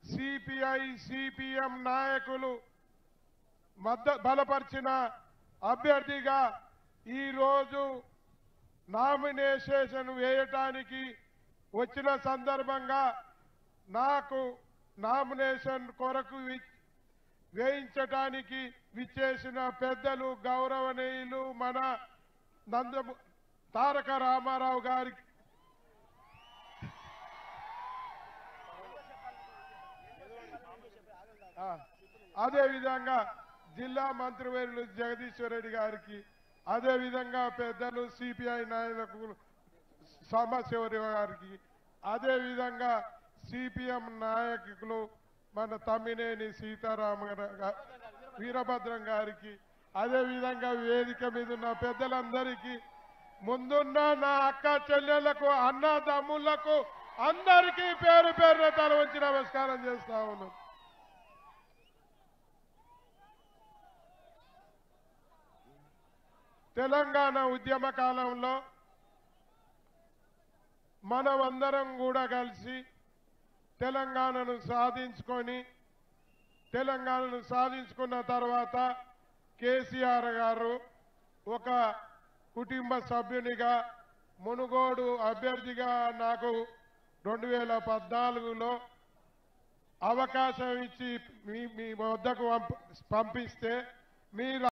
CPI CPM నాయకులు మద్ద బలపరిచిన అభ్యర్థిగా ఈరోజు నామినేషన్ వేయటానికి వచ్చిన సందర్భంగా నాకు నామినేషన్ కొరకు వి- వేయించటానికి విచ్చేసిన పెద్దలు గౌరవనీయులు మన నందము తారక రామారావు గారికి ఆ, అదేవిధంగా జిల్లా మంత్రివర్యులు జగదీశ్వర్ రెడ్డి గారికి అదేవిధంగా పెద్దలు సిపిఐ నాయకులు సాంబశివరి గారికి అదేవిధంగా సిపిఎం నాయకులు మన తమ్మినేని సీతారామ గా- వీరభద్రం గారికి అదేవిధంగా వేదిక మీద ఉన్న పెద్దలందరికీ ముందున్న నా అక్క చెల్లెళ్లకు అన్న తమ్ముళ్లకు అందరికీ పేరు పేరున తల వచ్చి నమస్కారం చేస్తా ఉన్నాను తెలంగాణ ఉద్యమ కాలంలో మనమందరం కూడా కలిసి తెలంగాణను సాధించుకొని తెలంగాణను సాధించుకున్న తర్వాత కేసీఆర్ గారు ఒక కుటుంబ సభ్యునిగా మునుగోడు అభ్యర్థిగా నాకు రెండు వేల పద్నాలుగులో అవకాశం ఇచ్చి మీ మీ వద్దకు పంప- పంపిస్తే మీరు